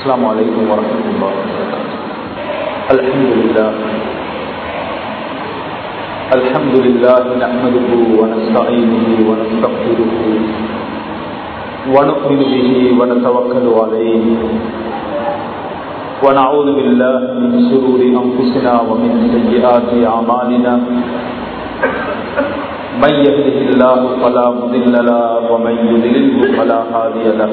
السلام عليكم ورحمة الله وبركاته الحمد لله الحمد لله نحمده ونستعينه ونستغفره ونؤمن به ونتوكل عليه ونعوذ بالله من شرور أنفسنا ومن سيئات أعمالنا من يهده الله فلا مضل له ومن يضلله فلا هادي له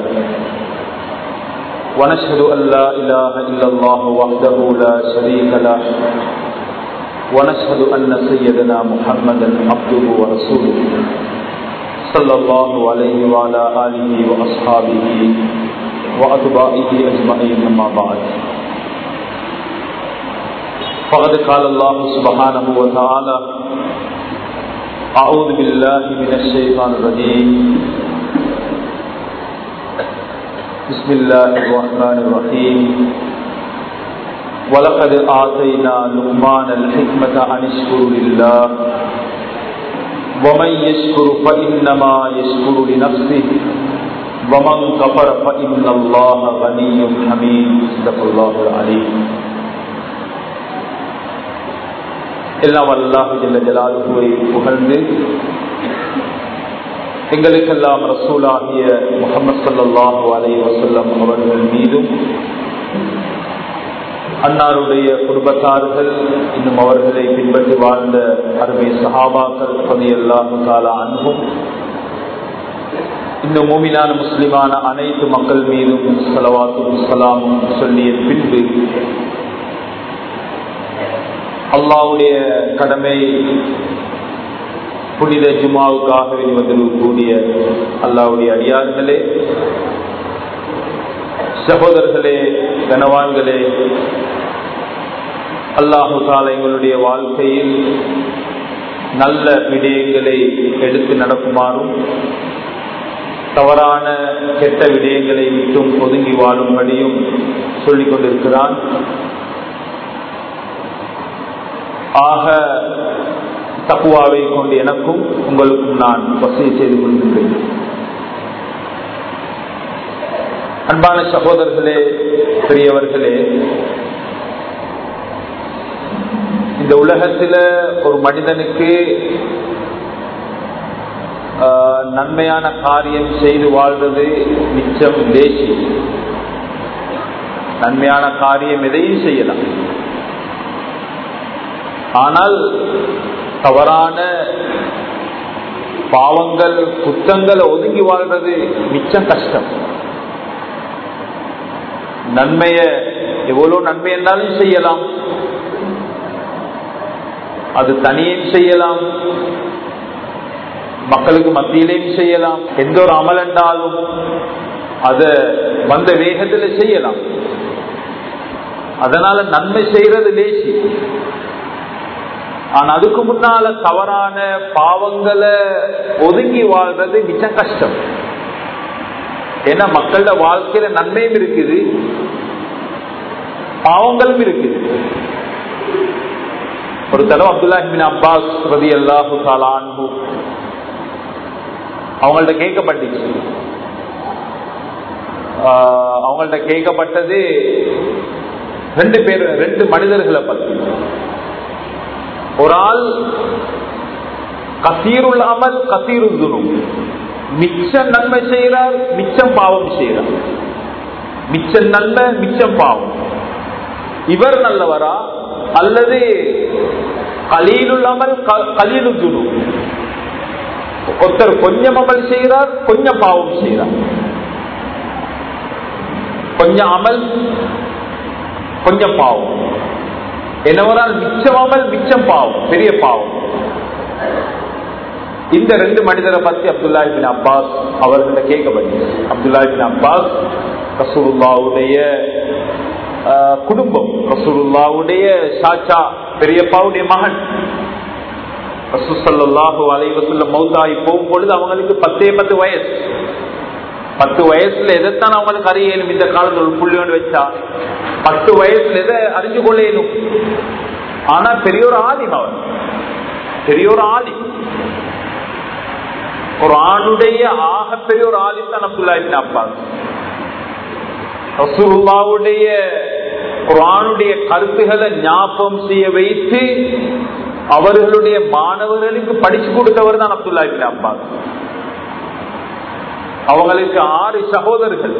ونشهد أن لا إله إلا الله وحده لا شريك له ونشهد أن سيدنا محمدا عبده ورسوله صلى الله عليه وعلى آله وأصحابه وأتباعه أجمعين أما بعد فقد قال الله سبحانه وتعالى أعوذ بالله من الشيطان الرجيم بسم الله الرحمن الرحيم ولقد آتينا لقمان الحكمة أن اشكر لله ومن يشكر فإنما يشكر لنفسه ومن كفر فإن الله غني حميد صدق الله العليم எல்லாம் அல்லாஹு ஜல்ல ஜலாலுவை புகழ்ந்து எங்களுக்கெல்லாம் ரசூலாகிய முகமது சல்லாஹூ அலை வசல்லம் அவர்கள் மீதும் அன்னாருடைய குடும்பத்தார்கள் இன்னும் அவர்களை பின்பற்றி வாழ்ந்த அருமை சஹாபாக்கள் பதி அல்லாஹு காலா அன்பும் இந்த மூமினான முஸ்லிமான அனைத்து மக்கள் மீதும் சலவாத்தும் சலாமும் சொல்லிய பின்பு அல்லாவுடைய கடமை புனித ஜுமாவுக்காக வெளிவந்திருக்கக்கூடிய அல்லாவுடைய அடியார்களே சகோதரர்களே கனவான்களே அல்லாஹு தால எங்களுடைய வாழ்க்கையில் நல்ல விடயங்களை எடுத்து நடக்குமாறும் தவறான கெட்ட விடயங்களை விட்டும் ஒதுங்கி வாழும்படியும் சொல்லிக் கொண்டிருக்கிறான் ஆக தக்குவாவை கொண்டு எனக்கும் உங்களுக்கும் நான் வசதி செய்து கொள்கின்றேன் அன்பான சகோதரர்களே பெரியவர்களே இந்த உலகத்துல ஒரு மனிதனுக்கு நன்மையான காரியம் செய்து வாழ்றது மிச்சம் தேசி நன்மையான காரியம் எதையும் செய்யலாம் ஆனால் தவறான பாவங்கள் குற்றங்களை ஒதுங்கி வாழ்றது மிச்சம் கஷ்டம் நன்மைய எவ்வளவு நன்மை என்றாலும் செய்யலாம் அது தனியும் செய்யலாம் மக்களுக்கு மத்தியிலையும் செய்யலாம் எந்த ஒரு அமல் என்றாலும் அத வந்த வேகத்துல செய்யலாம் அதனால நன்மை செய்யறது லேசி ஆனா அதுக்கு முன்னால தவறான பாவங்களை ஒதுங்கி வாழ்றது மிச்சம் கஷ்டம் ஏன்னா மக்களோட வாழ்க்கையில நன்மையும் இருக்குது பாவங்களும் இருக்குது ஒரு தடவை அப்துல்லாஹிபின் அப்பாஸ் ரதி அல்லாஹு சாலான்பு அவங்கள்ட்ட கேட்கப்பட்டுச்சு அவங்கள்ட்ட கேட்கப்பட்டது ரெண்டு பேர் ரெண்டு மனிதர்களை பத்தி ஒரு ஆள் கசீருள் அமல் கசீருள் துணும் மிச்சம் நன்மை செய்கிறார் மிச்சம் பாவம் செய்கிறார் மிச்சம் நன்மை மிச்சம் பாவம் இவர் நல்லவரா அல்லது கலீலுள் அமல் கலீலுள் துணும் ஒருத்தர் கொஞ்சம் அமல் செய்கிறார் கொஞ்சம் பாவம் செய்கிறார் கொஞ்சம் அமல் கொஞ்சம் பாவம் என்னவரால் மிச்சம் அமல் மிச்சம் பாவம் பெரிய பாவம் இந்த ரெண்டு மனிதரை பத்தி அப்துல்லா பின் அப்பாஸ் அவர்கிட்ட கேட்கப்பட்டது அப்துல்லா பின் அப்பாஸ் ரசூலுல்லாவுடைய குடும்பம் ரசூலுல்லாவுடைய சாச்சா பெரியப்பாவுடைய மகன் ரசூசல்லாஹு அலைவசுல்ல மௌத்தாய் போகும் பொழுது அவங்களுக்கு பத்தே பத்து வயசு பத்து வயசுல எதைத்தான் அவங்களுக்கு அறியணும் இந்த காலத்துல ஒரு புள்ளி வச்சா பத்து வயசுல எதை அறிஞ்சு கொள்ளேனும் ஆனா பெரிய ஒரு ஆலிம் அவர் பெரிய ஒரு ஆலிம் ஒரு ஆணுடைய ஆக பெரிய ஒரு ஆலிம் தான் அப்துல்லா இப்னு அப்பாஸ் ரசூலுல்லாவுடைய குரானுடைய கருத்துக்களை ஞாபகம் செய்ய வைத்து அவர்களுடைய மாணவர்களுக்கு படிச்சு கொடுத்தவர் தான் அப்துல்லா இபின் அப்பாஸ் அவங்களுக்கு ஆறு சகோதரர்கள்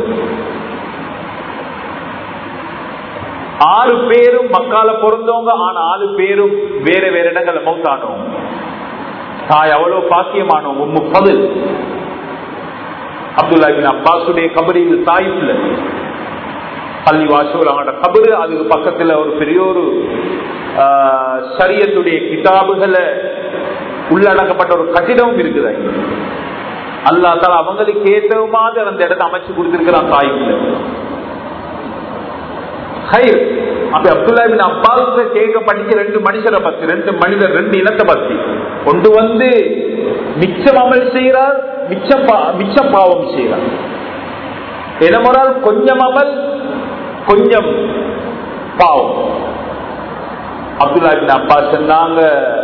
ஆறு பேரும் மக்கால பிறந்தவங்க ஆனா ஆறு பேரும் வேற வேற இடங்கள்ல மௌத்தானவங்க தாய் அவ்வளவு பாக்கியமானவங்க உம்மு பதில் அப்துல்லா இபின் அப்பாசுடைய கபரியில் தாய்ப்புல பள்ளி வாசூர் அவனோட கபரு அதுக்கு பக்கத்துல ஒரு பெரிய ஒரு சரியத்துடைய கிதாபுகளை உள்ளடக்கப்பட்ட ஒரு கட்டிடமும் இருக்குது அல்லா தால அவங்களுக்கு ஏற்ற மாதிரி அந்த இடத்தை அமைச்சு கொடுத்திருக்கிறான் தாய்க்குள்ள அப்ப அப்துல்லா பின் அப்பாஸ் கேட்க படிக்க ரெண்டு மனுஷரை பத்தி ரெண்டு மனிதர் ரெண்டு இனத்தை பத்தி கொண்டு வந்து மிச்சம் அமல் செய்யறார் மிச்சம் மிச்சம் பாவம் செய்யறார் எனமொரால் கொஞ்சம் அமல் கொஞ்சம் பாவம் அப்துல்லா பின் அப்பா சொன்னாங்க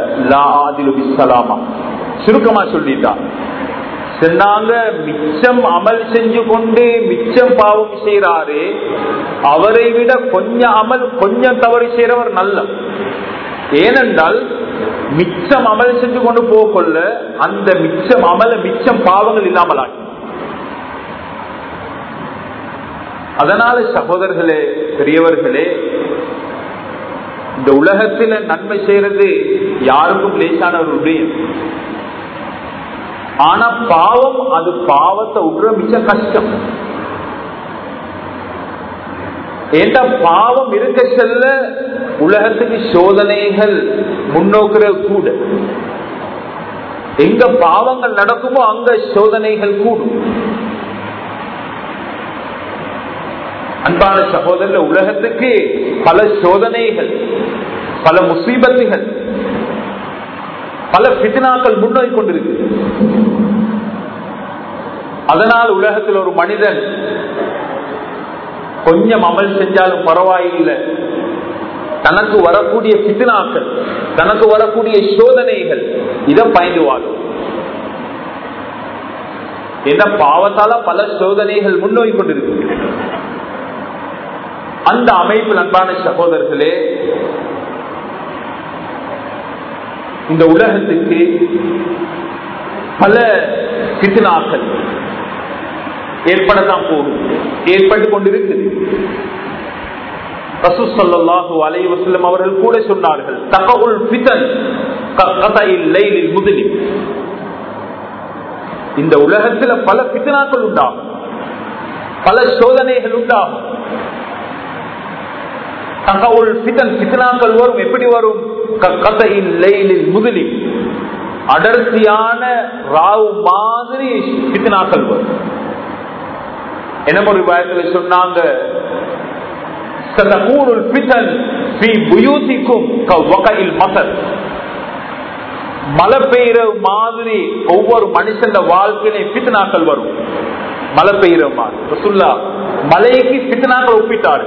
சுருக்கமா சொல்லிட்டான் சொன்னாங்க மிச்சம் அமல் செஞ்சு கொண்டு மிச்சம் பாவம் செய்யறாரு அவரை விட கொஞ்சம் அமல் கொஞ்சம் தவறு செய்யறவர் நல்ல ஏனென்றால் மிச்சம் அமல் செஞ்சு கொண்டு போக கொள்ள அந்த மிச்சம் அமல மிச்சம் பாவங்கள் இல்லாமல் ஆகி அதனால சகோதரர்களே பெரியவர்களே இந்த உலகத்துல நன்மை செய்யறது யாருக்கும் லேசான ஒரு விடயம் ஆனா பாவம் அது பாவத்தை விடுற மிச்ச கஷ்டம் ஏண்டா பாவம் இருக்க செல்ல உலகத்துக்கு சோதனைகள் முன்னோக்குற கூட எங்க பாவங்கள் நடக்குமோ அங்க சோதனைகள் கூடும் அன்பான சகோதரர் உலகத்துக்கு பல சோதனைகள் பல முசீபத்துகள் பல பித்னாக்கள் முன்னோக்கி கொண்டிருக்கு அதனால் உலகத்தில் ஒரு மனிதன் கொஞ்சம் அமல் செஞ்சாலும் பரவாயில்லை தனக்கு வரக்கூடிய பித்னாக்கள் தனக்கு வரக்கூடிய சோதனைகள் இதை பயந்து வாழும் என்ன பாவத்தால பல சோதனைகள் முன்னோக்கி கொண்டிருக்கு அந்த அமைப்பில் அன்பான சகோதரர்களே இந்த உலகத்துக்கு பல பித்னாக்கள் ஏற்படத்தான் போகும் ஏற்பட்டு கொண்டிருக்குது ரசூசல்லாஹு அலை வசல்லம் அவர்கள் கூட சொன்னார்கள் தகவுல் பித்தன் முதலில் இந்த உலகத்துல பல பித்தனாக்கள் உண்டாகும் பல சோதனைகள் உண்டாகும் தகவுல் பித்தன் பித்தனாக்கள் வரும் எப்படி வரும் முதலில் அடர்த்தியான ராவு மாதிரி பித்தனாக்கள் வரும் என்ன ஒரு பயத்தில் சொன்னாங்க மழை பெய்யற மாதிரி ஒவ்வொரு மனுஷன் வாழ்க்கையில பித்தனாக்கள் வரும் மழை பெய்யற மாதிரி சொல்லா மலைக்கு பித்தனாக்கள் ஒப்பிட்டாரு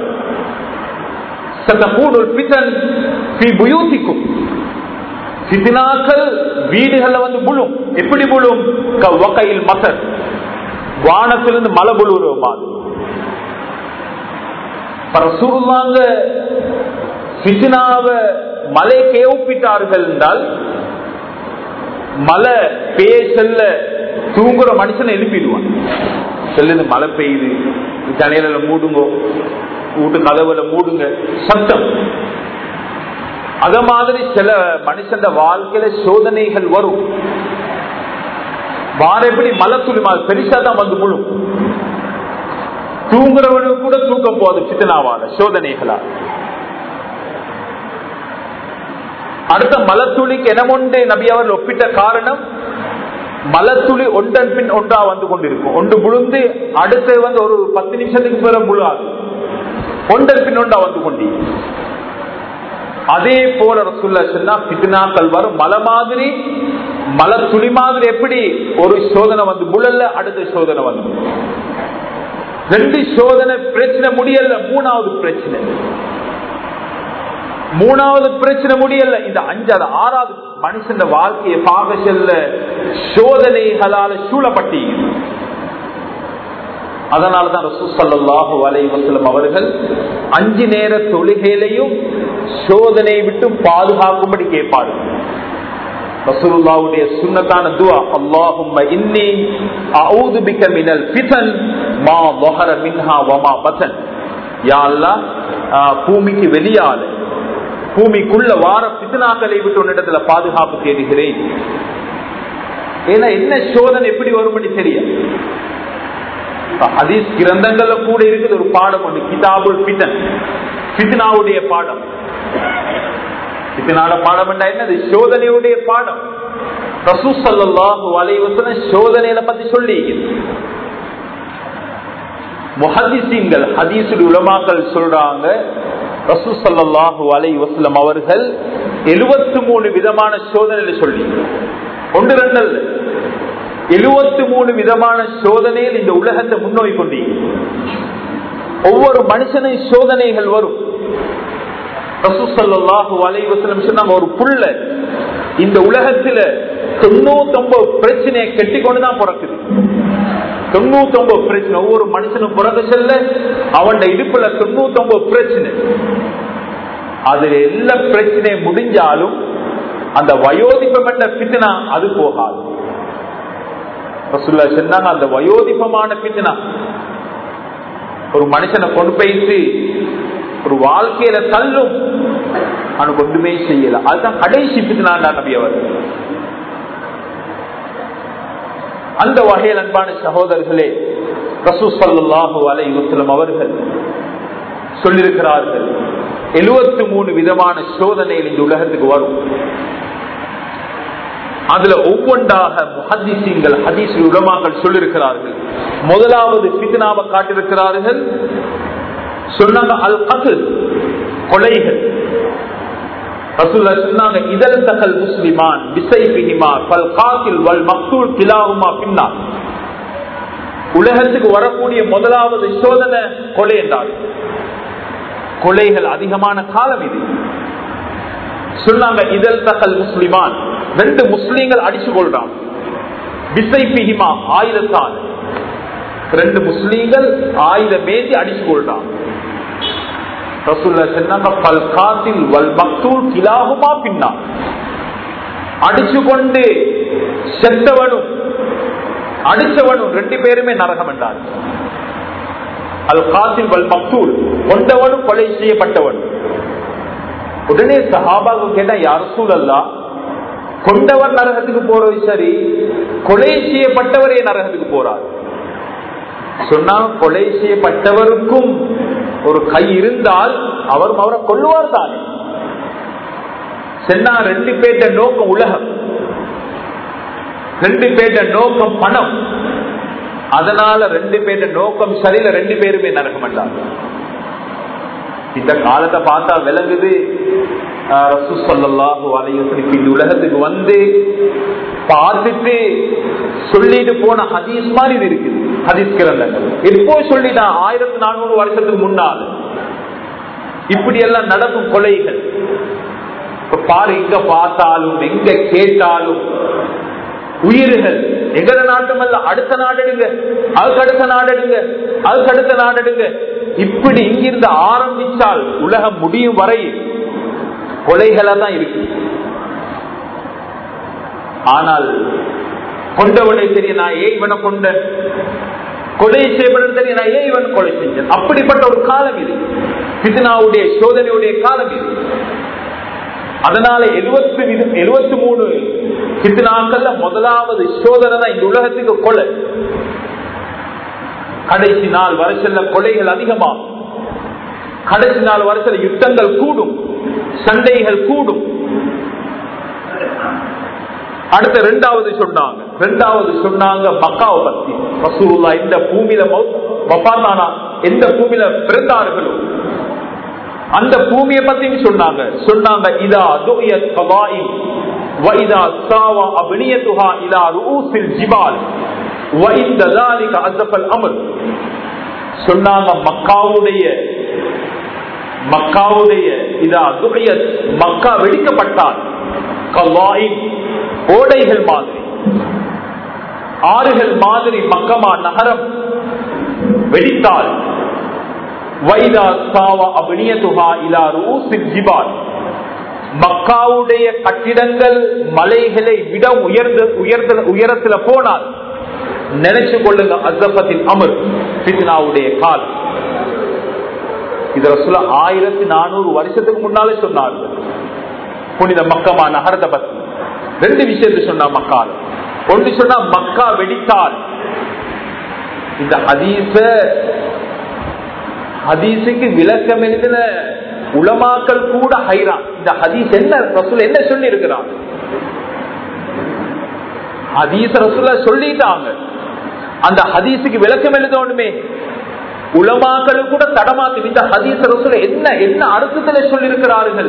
பித்தனாக்கள் வீடுகள்ல வந்து முழும் எப்படி முழும் வகையில் மசர் வானத்திலிருந்து மழை புழுவுற மாதிரி ரசூருல்லாங்க பித்னாவ மலைக்கே ஒப்பிட்டார்கள் என்றால் மழை பெய்ய செல்ல தூங்குற மனுஷனை எழுப்பிடுவான் செல்லுது மழை பெய்யுது ஜனையில மூடுங்கோ வீட்டு கதவுல மூடுங்க சத்தம் அத மாதிரி சில மனுஷன் வாழ்க்கையில சோதனைகள் வரும் வார எப்படி மலை துளி மாதிரி பெருசா தான் வந்து முழும் தூங்குறவனுக்கு கூட தூக்கம் போகுது சித்தனாவால சோதனைகளா அடுத்த மலத்துளிக்கு எனமொண்டு நபி அவர் ஒப்பிட்ட காரணம் மலத்துளி ஒன்றன் பின் ஒன்றா வந்து கொண்டிருக்கும் ஒன்று முழுந்து அடுத்து வந்து ஒரு பத்து நிமிஷத்துக்கு பிறகு முழுவாது ஒன்றன் பின் ஒன்றா வந்து கொண்டி அதே போல ரசுல்லா சொன்னா பித்னாக்கள் வரும் மலை மாதிரி மலை துளி மாதிரி எப்படி ஒரு சோதனை வந்து முழல்ல அடுத்த சோதனை வந்து ரெண்டு சோதனை பிரச்சனை முடியல மூணாவது பிரச்சனை மூணாவது பிரச்சனை முடியல இந்த அஞ்சாவது ஆறாவது மனுஷன் வாழ்க்கையை பார்க்க செல்ல சோதனைகளால சூழப்பட்டீங்க அதனாலதான் ரசூசல்லாஹு அலை வசலம் அவர்கள் அஞ்சு நேர தொழுகையிலையும் சோதனை விட்டு பாதுகாக்கும்படி கேட்பார்கள் ரசூலுல்லாவுடைய சுன்னத்தான துவா அல்லாஹும்ம இன்னி அஊது பிக மினல் ஃபிதன் மா ظهر மின்ஹா வமா பதன் யா அல்லாஹ் பூமிக்கு வெளியால பூமிக்குள்ள வார பித்னாக்களை விட்டு உன்னிடத்துல பாதுகாப்பு தேடுகிறேன் ஏன்னா என்ன சோதனை எப்படி வரும்படி தெரியும் ஹதீஸ் கிரந்தங்கள்ல கூட இருக்குது ஒரு பாடம் ஒன்று கிதாபுல் பித்தன் பித்னாவுடைய பாடம் பித்னால பாடம் என்ன என்னது சோதனையுடைய பாடம் ரசூசல்லாஹு அலைவசன சோதனையில பத்தி சொல்லி முஹதிசீன்கள் ஹதீசுல் உலமாக்கள் சொல்றாங்க ரசூசல்லாஹு அலை வசலம் அவர்கள் எழுபத்தி மூணு விதமான சோதனையில சொல்லி ஒன்று ரெண்டு அல்ல எழுபத்தி மூணு விதமான சோதனையில் இந்த உலகத்தை முன்னோய் கொண்டீங்க ஒவ்வொரு மனுஷனை சோதனைகள் வரும் ரசூசல்லாஹு அலைவசலம் சொன்னாங்க ஒரு புள்ள இந்த உலகத்துல தொண்ணூத்தி ஒன்பது பிரச்சனையை கெட்டி கொண்டுதான் பிறக்குது தொண்ணூத்தி ஒன்பது பிரச்சனை ஒவ்வொரு மனுஷனும் பிறக்க செல்ல அவன் இடுப்புல தொண்ணூத்தி ஒன்பது பிரச்சனை அதுல எல்லா பிரச்சனையும் முடிஞ்சாலும் அந்த வயோதிபம் என்ற பித்தனா அது போகாது ரசுல்லா சொன்னாங்க அந்த வயோதிபமான பித்தனா ஒரு மனுஷனை கொண்டு போயிட்டு ஒரு வாழ்க்கையில தள்ளும் அவனுக்கு ஒன்றுமே செய்யல அதுதான் கடைசி பித்தனா நபி அவர் அந்த வகையில் அன்பான சகோதரர்களே ரசூ சல்லாஹூ அலை முஸ்லம் அவர்கள் சொல்லியிருக்கிறார்கள் எழுபத்தி மூணு விதமான சோதனைகள் இந்த உலகத்துக்கு வரும் அதுல ஒவ்வொன்றாக முஹதிசீங்கள் ஹதீஸ் உலமாக்கள் சொல்லியிருக்கிறார்கள் முதலாவது பித்னாவை காட்டியிருக்கிறார்கள் சொன்னாங்க அல் கது கொலைகள் ரசூல்லா சொன்னாங்க இதழ் தகல் முஸ்லிமான் விசைபிஹிமா பல் காக்கில் வல் மக்தூல் கிலாவுமா பின்னா உலகத்துக்கு வரக்கூடிய முதலாவது சோதனை கொலை என்றார் கொலைகள் அதிகமான காலம் இது சொன்னாங்க இதழ் தகல் முஸ்லிமான் ரெண்டு முஸ்லீம்கள் அடிச்சு கொள்றான் விசைபிஹிமா ஆயுதத்தால் ரெண்டு முஸ்லீம்கள் ஆயுதம் மேந்தி அடிச்சு கொள்றான் அடிச்சு கொண்டு செத்தவனும் அடிச்சவனும் ரெண்டு பேருமே நரகம் என்றார் அல் காசில் வல் மக்தூல் கொண்டவனும் கொலை செய்யப்பட்டவனும் உடனே சஹாபாக்கு கேட்டா யார் சூழல்லா கொண்டவர் நரகத்துக்கு போறது சரி கொலை செய்யப்பட்டவரே நரகத்துக்கு போறார் சொன்னால் கொலை செய்யப்பட்டவருக்கும் ஒரு கை இருந்தால் அவர் அவரை கொள்ளுவார் தானே சென்னா ரெண்டு பேர்ட்ட நோக்கம் உலகம் ரெண்டு பேர்ட்ட நோக்கம் பணம் அதனால ரெண்டு பேர்ட்ட நோக்கம் சரியில ரெண்டு பேருமே நரகம் என்றார் இந்த காலத்தை பார்த்தா விளங்குது ரசூசல்லாஹு அலையப்படி இந்த உலகத்துக்கு வந்து பார்த்துட்டு சொல்லிட்டு போன ஹதீஸ் மாதிரி இது இருக்குது ஹதீஸ் கிரந்தங்கள் எப்போ சொல்லிட்டான் ஆயிரத்தி நானூறு வருஷத்துக்கு முன்னால் இப்படி எல்லாம் நடக்கும் கொலைகள் பாரு எங்க பார்த்தாலும் எங்க கேட்டாலும் உயிர்கள் எங்கட நாட்டுமல்ல அடுத்த நாடெடுங்க அதுக்கு அடுத்த நாடெடுங்க அதுக்கு அடுத்த நாடெடுங்க இப்படி இங்கிருந்து ஆரம்பிச்சால் உலகம் முடியும் வரை கொலைகளா தான் இருக்கு ஆனால் கொண்டவனை தெரிய நான் ஏன் இவனை கொண்ட கொலை செய்வன் தெரிய நான் ஏன் இவன் கொலை செஞ்சேன் அப்படிப்பட்ட ஒரு காலம் இது பித்னாவுடைய சோதனையுடைய காலம் இது அதனால எழுபத்தி எழுபத்தி மூணு பித்னாக்கள்ல முதலாவது சோதனை தான் இந்த உலகத்துக்கு கொலை கடைசி நாள் வருஷத்துல கொலைகள் அதிகமாகும் கடைசி நாள் வருஷத்துல யுத்தங்கள் கூடும் சண்டைகள் கூடும் அடுத்த ரெண்டாவது சொன்னாங்க ரெண்டாவது சொன்னாங்க மக்காவை பத்தி ரசூல்லா இந்த பூமியில மப்பாத்தானா எந்த பூமியில பிறந்தார்களோ அந்த பூமியை பத்தியும் சொன்னாங்க சொன்னாங்க இதா துயத் கவாயி வைதா சாவா அபினியத்துஹா இலா ரூசில் ஜிபால் வைந்த ذلك அசஃபல் அமர் சொன்னாங்க மக்காவுடைய மக்காவுடைய இதா துயத் மக்கா வெடிக்கப்பட்டால் கவாயின் ஓடைகள் மாதிரி ஆறுகள் மாதிரி மக்கமா நகரம் வெடித்தால் வைதா சாவா அபினியதுஹா இலா ரூசில் ஜிபால் மக்காவுடைய கட்டிடங்கள் மலைகளை விட உயர்ந்த உயர்ந்த உயரத்துல போனால் நினைச்சு கொள்ளுங்க அசபத்தின் அமர் பித்னாவுடைய கால் இதுல சொல்ல ஆயிரத்தி நானூறு வருஷத்துக்கு முன்னாலே சொன்னார்கள் புனித மக்கமா நகரத்தை பத்தி ரெண்டு விஷயத்தை சொன்னா மக்கால் ஒன்று சொன்னா மக்கா வெடித்தால் இந்த ஹதீச ஹதீஸுக்கு விளக்கம் எழுதின உலமாக்கள் கூட ஹைரான் இந்த ஹதீஸ் என்ன ரசூல் என்ன சொல்லி இருக்கிறான் ஹதீஸ் ரசூல சொல்லிட்டாங்க அந்த ஹதீஸுக்கு விளக்கம் எழுதணுமே உலமாக்களும் கூட தடமாத்து இந்த ஹதீஸ் ரசூல என்ன என்ன அர்த்தத்துல சொல்லியிருக்கிறார்கள்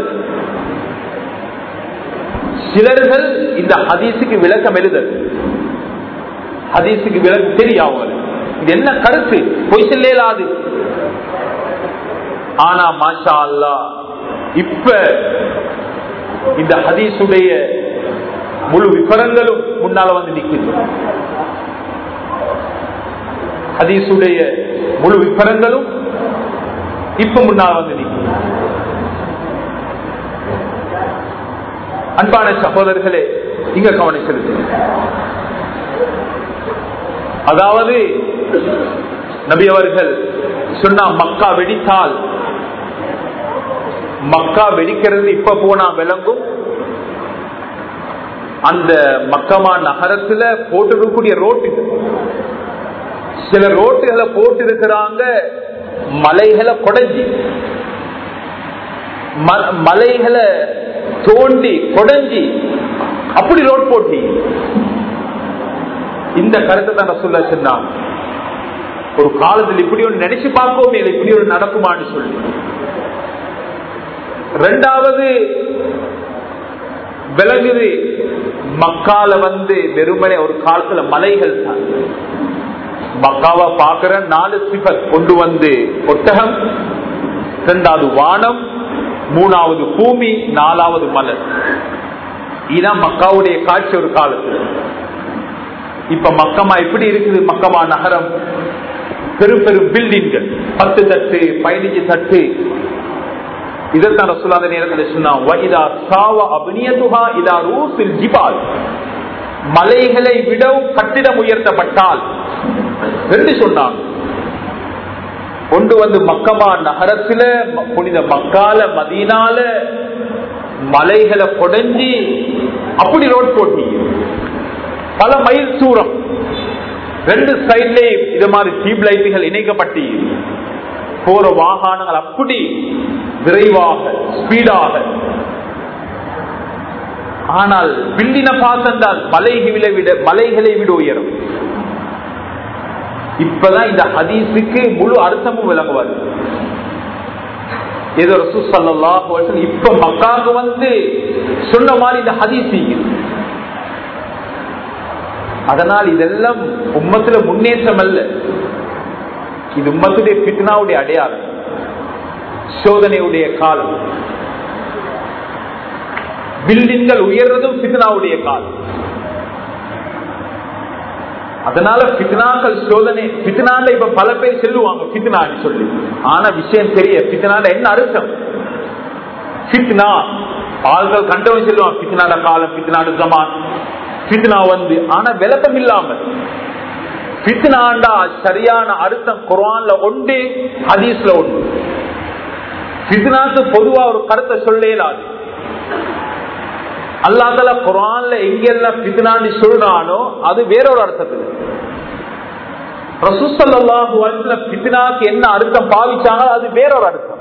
சிலர்கள் இந்த ஹதீஸுக்கு விளக்கம் எழுதல் ஹதீஸுக்கு விளக்கம் தெரியும் அவங்களுக்கு இது என்ன கருத்து பொய் செல்லாது ஆனா மாஷா அல்லா இப்ப இந்த ஹதீஸுடைய முழு விவரங்களும் முன்னால வந்து நிற்கிறது ஹதீஸுடைய முழு விவரங்களும் இப்ப முன்னால் வந்து நிற்கிறது அன்பான சகோதரர்களே இங்க கவனி செலுத்து அதாவது நபி அவர்கள் சொன்னா மக்கா வெடித்தால் மக்கா வெடிக்கிறது இப்ப போனா விளங்கும் அந்த மக்கமா நகரத்துல போட்டிருக்கக்கூடிய ரோட்டு சில ரோட்டுகளை போட்டு இருக்கிறாங்க மலைகளை கொடைஞ்சி மலைகளை தோண்டி கொடைஞ்சி அப்படி ரோட் போட்டி இந்த கருத்தை தான் சொல்ல சொன்னாங்க ஒரு காலத்தில் இப்படி ஒன்று நினைச்சு பார்ப்போமே இப்படி ஒரு நடக்குமான்னு சொல்லி ரெண்டாவது விலகுது மக்கால வந்து வெறுமனே ஒரு காலத்துல மலைகள் தான் மக்காவை பார்க்கிற நாலு சிபத் கொண்டு வந்து ஒட்டகம் இரண்டாவது வானம் மூணாவது பூமி நாலாவது மலர் இதுதான் மக்காவுடைய காட்சி ஒரு காலத்துல இப்ப மக்கமா எப்படி இருக்குது மக்கமா நகரம் பெரும் பெரும் பில்டிங்கள் பத்து தட்டு பதினஞ்சு தட்டு இதற்கான சொல்லாத நேரத்தில் சொன்னால் மலைகளை விட கட்டிடம் உயர்த்தப்பட்டால் என்று சொன்னாங்க கொண்டு வந்து மக்கமா நகரத்துல புனித மக்கால மதீனால மலைகளை கொடைஞ்சி அப்படி ரோட் போட்டி பல மைல் தூரம் ரெண்டு சைட்லயும் இது மாதிரி டியூப் லைட்டுகள் இணைக்கப்பட்டு போற வாகனங்கள் அப்படி விரைவாக ஸ்பீடாக ஆனால் பில்லின பாசந்தால் மலைகளை விட மலைகளை விட உயரும் இப்பதான் இந்த ஹதீஸுக்கு முழு அர்த்தமும் விளங்குவார் ஏதோ ரசூசல்லா இப்ப மக்காவுக்கு வந்து சொன்ன மாதிரி இந்த ஹதீஸ் அதனால் இதெல்லாம் உம்மத்துல முன்னேற்றம் அல்ல இது உம்மத்துடைய பித்னாவுடைய அடையாளம் சோதனையுடைய காலம் பில்டிங்கள் உயர்றதும் பித்னாவுடைய காலம் அதனால பித்னாக்கள் சோதனை பித்னால இப்ப பல பேர் செல்லுவாங்க பித்னான்னு சொல்லி ஆனா விஷயம் தெரிய பித்னால என்ன அர்த்தம் பித்னா ஆள்கள் கண்டவன் செல்லுவான் பித்னால காலம் பித்னாடு ஜமான் பித்னா வந்து ஆனா விளக்கம் இல்லாம பித்னாண்டா சரியான அர்த்தம் குரான்ல ஒன்று ஹதீஸ்ல ஒன்று பித்னாக்கு பொதுவா ஒரு கருத்தை சொல்லலாது அல்லாதல குரான்ல எங்கெல்லாம் பித்னான்னு சொல்றானோ அது வேறொரு அர்த்தத்துக்கு ரசூசல்லாஹு பித்னாக்கு என்ன அர்த்தம் பாவிச்சாங்க அது வேறொரு அர்த்தம்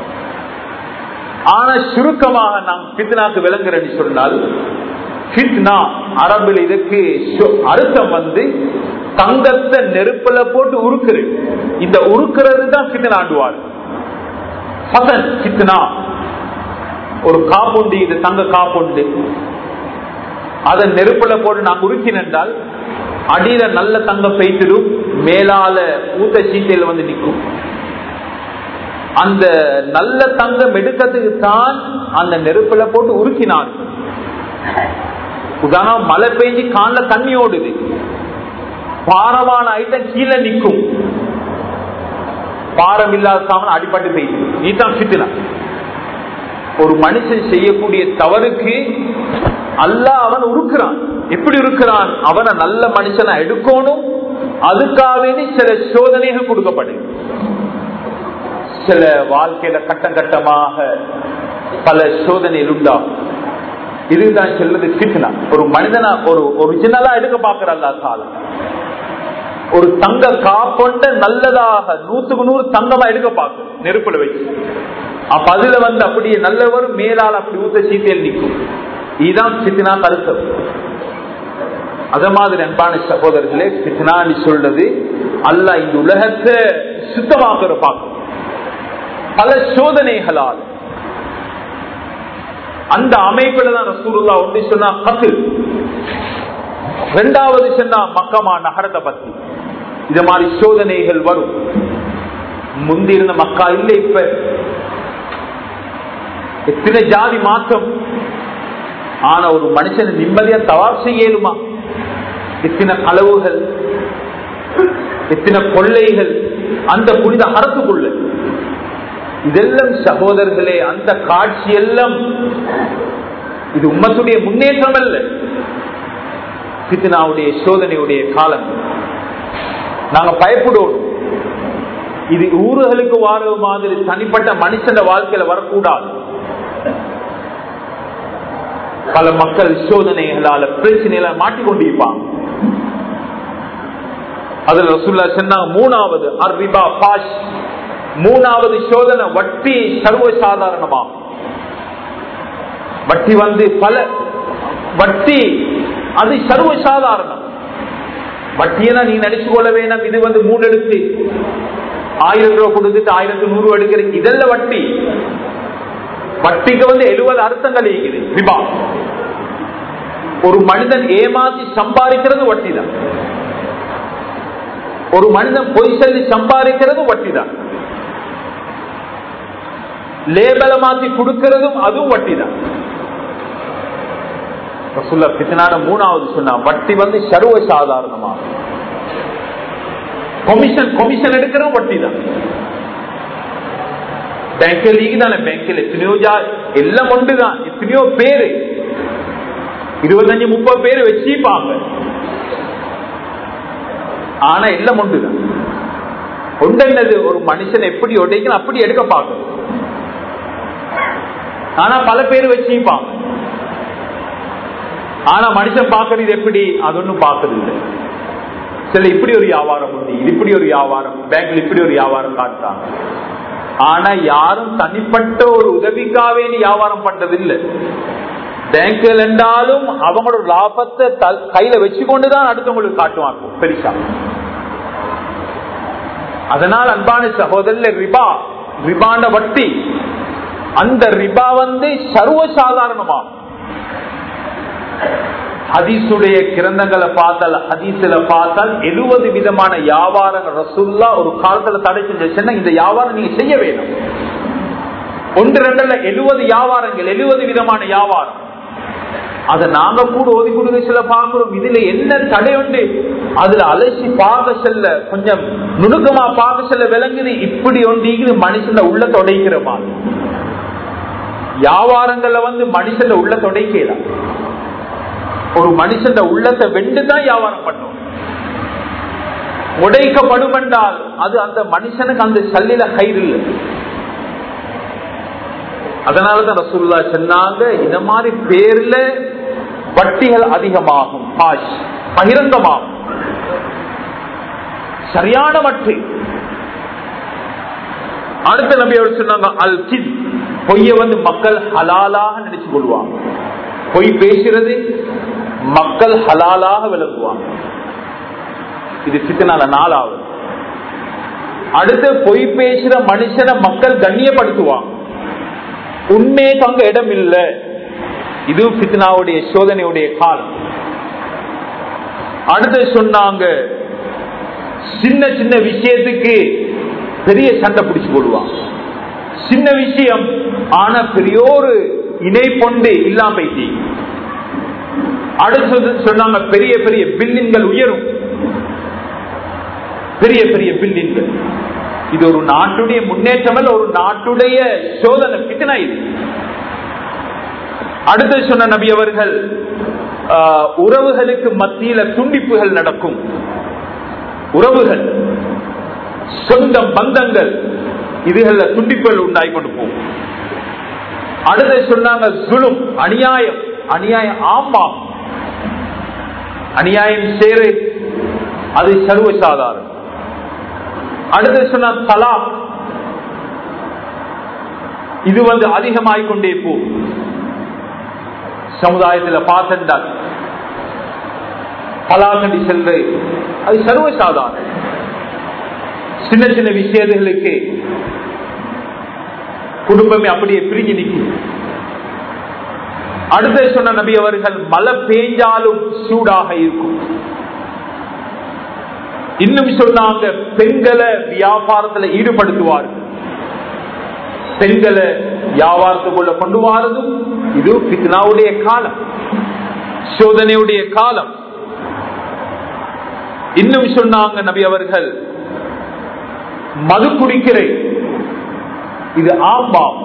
ஆனா சுருக்கமாக நாம் பித்னாக்கு விளங்குறேன்னு சொன்னால் பித்னா அரபில் இதுக்கு அர்த்தம் வந்து தங்கத்தை நெருப்புல போட்டு உருக்குறது இந்த உருக்குறது தான் பித்னாண்டுவாள் ஃபசன் பித்னா ஒரு காப்புண்டு இது தங்க காப்புண்டு அதை நெருப்புல போட்டு நான் உருக்கினால் அடியில நல்ல தங்கம் பெய்த்திடும் மேலால ஊத்த சீட்டையில வந்து நிற்கும் அந்த நல்ல தங்கம் எடுக்கிறதுக்கு தான் அந்த நெருப்புல போட்டு உருக்கினார் உதாரணம் மழை பெய்ஞ்சு காலில் தண்ணி ஓடுது பாரமான ஐட்டம் கீழே நிற்கும் பாரம் இல்லாத சாமன் அடிபட்டு செய்து நீ தான் ஃபித்னா ஒரு மனுஷன் செய்யக்கூடிய தவறுக்கு அல்லாஹ் அவன் உருக்குறான் எப்படி இருக்கிறான் அவனை நல்ல மனுஷனை எடுக்கணும் அதுக்காக சில சோதனைகள் கொடுக்கப்படும் சில வாழ்க்கையில கட்டம் கட்டமாக பல சோதனைகள் உண்டாகும் இதுதான் சொல்வது ஃபிட்னா ஒரு மனிதனா ஒரு ஒரிஜினலா எடுக்க பார்க்கிற அல்லா காலம் ஒரு தங்க காப்பொண்ட நல்லதாக நூத்துக்கு நூறு தங்கமா எடுக்க பார்க்கும் நெருப்புல வச்சு அப்ப அதுல வந்து அப்படியே நல்லவர் மேலால் அப்படி ஊத்த சீத்தையில் நிற்கும் இதுதான் சித்தினா கருத்து அத மாதிரி அன்பான சகோதரர்களே சித்தினான்னு சொல்றது அல்ல இந்த உலகத்தை சுத்தமாக்குற பார்க்கும் பல சோதனைகளால் அந்த அமைப்புல தான் ரசூலுல்லா ஒன்று சொன்னா கசில் ரெண்டாவது சொன்னா மக்கமா நகரத்தை பத்தி இது மாதிரி சோதனைகள் வரும் முந்தி இருந்த மக்கா இல்ல இப்ப எத்தனை ஜாதி மாற்றம் ஆனா ஒரு மனுஷன் நிம்மதியா தவார் செய்யலுமா எத்தனை களவுகள் எத்தனை கொள்ளைகள் அந்த புனித அரசுக்குள்ள இதெல்லாம் சகோதரர்களே அந்த காட்சி எல்லாம் இது உம்மத்துடைய முன்னேற்றம் அல்ல பித்னாவுடைய சோதனையுடைய காலம் நாங்க பயப்படுவோம் இது ஊர்களுக்கு வார மாதிரி தனிப்பட்ட மனுஷன வாழ்க்கையில வரக்கூடாது பல மக்கள் சோதனைகளால பிரச்சனையில மாட்டிக்கொண்டிருப்பாங்க அதுல ரசுல்லா சொன்னாங்க மூணாவது அர்ரிபா பாஷ் மூணாவது சோதனை வட்டி சர்வசாதாரணமா வட்டி வந்து பல வட்டி அது சர்வசாதாரணம் வட்டியனா நீ நினைச்சு கொள்ள வேணாம் இது வந்து மூணு எடுத்து ஆயிரம் ரூபாய் கொடுத்துட்டு ஆயிரத்தி நூறு எடுக்கிற இதெல்லாம் வட்டி வட்டிக்கு வந்து எழுபது அர்த்தங்கள் இருக்குது ரிபா ஒரு மனிதன் ஏமாத்தி சம்பாதிக்கிறது வட்டி தான் ஒரு மனிதன் பொய் சொல்லி சம்பாதிக்கிறது வட்டி தான் லேபல மாத்தி கொடுக்கிறதும் அதுவும் வட்டி தான் மூணாவது சொன்னா வட்டி வந்து சர்வ சாதாரணமா கொமிஷன் கொமிஷன் எடுக்கிறதும் வட்டி தான் பேங்க்ல லீக் தானே பேங்க்ல எத்தனையோ ஜா எல்லாம் ஒன்றுதான் எத்தனையோ பேரு இருபத்தஞ்சு முப்பது பேர் வச்சுப்பாங்க ஆனா எல்லாம் ஒன்றுதான் ஒன்றென்னது ஒரு மனுஷன் எப்படி உடைக்கணும் அப்படி எடுக்க பார்க்கணும் ஆனா பல பேர் வச்சுப்பாங்க ஆனா மனுஷன் பார்க்கறது எப்படி அது ஒன்றும் பார்க்கறது இல்லை சில இப்படி ஒரு வியாபாரம் உண்டு இது இப்படி ஒரு வியாபாரம் பேங்க்ல இப்படி ஒரு வியாபாரம் காட்டுறாங்க ஆனா யாரும் தனிப்பட்ட ஒரு உதவிக்காவே வியாபாரம் பண்றது இல்லை பேங்க்ல இருந்தாலும் அவங்களோட லாபத்தை கையில வச்சுக்கொண்டுதான் அடுத்தவங்களுக்கு காட்டுவாங்க பெருசா அதனால் அன்பான சகோதரர் ரிபா ரிபாண்ட வட்டி அந்த ரிபா வந்து சர்வசாதாரணமா ஹதீசுடைய கிரந்தங்களை பார்த்தால் ஹதீஸ்ல பார்த்தால் எழுபது விதமான வியாபாரங்கள் ரசுல்லா ஒரு காலத்துல தடை செஞ்சா இந்த வியாபாரம் நீங்க செய்ய வேணும் ஒன்று ரெண்டுல எழுபது வியாபாரங்கள் எழுபது விதமான வியாபாரம் அதை நாங்க கூட ஓதி கொடுக்க சில பார்க்கிறோம் இதுல என்ன தடை உண்டு அதுல அலசி பார்க்க செல்ல கொஞ்சம் நுணுக்கமா பார்க்க செல்ல விளங்குது இப்படி ஒன்று மனுஷன் உள்ள தொடைக்கிற மாதிரி வியாபாரங்கள்ல வந்து மனுஷன் உள்ள தொடைக்கலாம் ஒரு மனுஷன் உள்ளத்தை வெண்டுதான் வியாபாரம் பண்ணும் உடைக்கப்படும் என்றால் அது அந்த மனுஷனுக்கு அந்த சல்லில கயிறு இல்லை அதனாலதான் ரசூல்லா சொன்னாங்க இந்த மாதிரி பேர்ல வட்டிகள் அதிகமாகும் பாஷ் பகிரங்கமாகும் சரியான வட்டி அடுத்த நபி அவர் சொன்னாங்க அல் கித் பொய்ய வந்து மக்கள் ஹலாலாக நினைச்சு கொள்வாங்க பொய் பேசுறது மக்கள் ஹலாலாக விளங்குவாங்க இது சித்தனால நாலாவது அடுத்து பொய் பேசுற மனுஷனை மக்கள் கண்ணியப்படுத்துவாங்க உண்மைக்கு அங்க இடம் இல்லை இது பித்னாவுடைய சோதனையுடைய காலம் அடுத்து சொன்னாங்க சின்ன சின்ன விஷயத்துக்கு பெரிய சண்டை பிடிச்சு போடுவாங்க சின்ன விஷயம் ஆனா பெரிய ஒரு இணை பொண்டு இல்லாம போயிட்டு அடுத்தது சொன்னாங்க பெரிய பெரிய பில்டிங்கள் உயரும் பெரிய பெரிய பில்டிங்கள் இது ஒரு நாட்டுடைய முன்னேற்றம் அல்ல ஒரு நாட்டுடைய சோதனை பித்தனா இது அடுத்து சொன்ன நபி அவர்கள் ஆஹ், உறவுகளுக்கு மத்தியில துண்டிப்புகள் நடக்கும் உறவுகள் சொந்தம் பந்தங்கள் இதுகள்ல துண்டிப்புகள் உண்டாகி கொண்டு போகும் அடுத்து சொன்னாங்க சுலும் அநியாயம் அநியாயம் ஆமா அநியாயம் சேரு அது சர்வசாதாரணம் அடுத்து சொன்ன தலாக் இது வந்து அதிகமாகிக் கொண்டே போகும் சமுதாயத்தில் பார்த்தென்றால் பலாகண்டி செல்றது அது சர்வசாதாரணம் சின்ன சின்ன விஷயங்களுக்கு குடும்பமே அப்படியே பிரிஞ்சு நிற்கும் அடுத்த சொன்ன நபி அவர்கள் மழை பெய்ஞ்சாலும் சூடாக இருக்கும் இன்னும் சொன்னாங்க பெண்களை வியாபாரத்துல ஈடுபடுத்துவார்கள் பெண்களை வியாபாரத்துக்குள்ள கொண்டு வாரதும் இது பித்னாவுடைய காலம் சோதனையுடைய காலம் இன்னும் சொன்னாங்க நபி அவர்கள் மது குடிக்கிறேன் இது ஆம்பாம்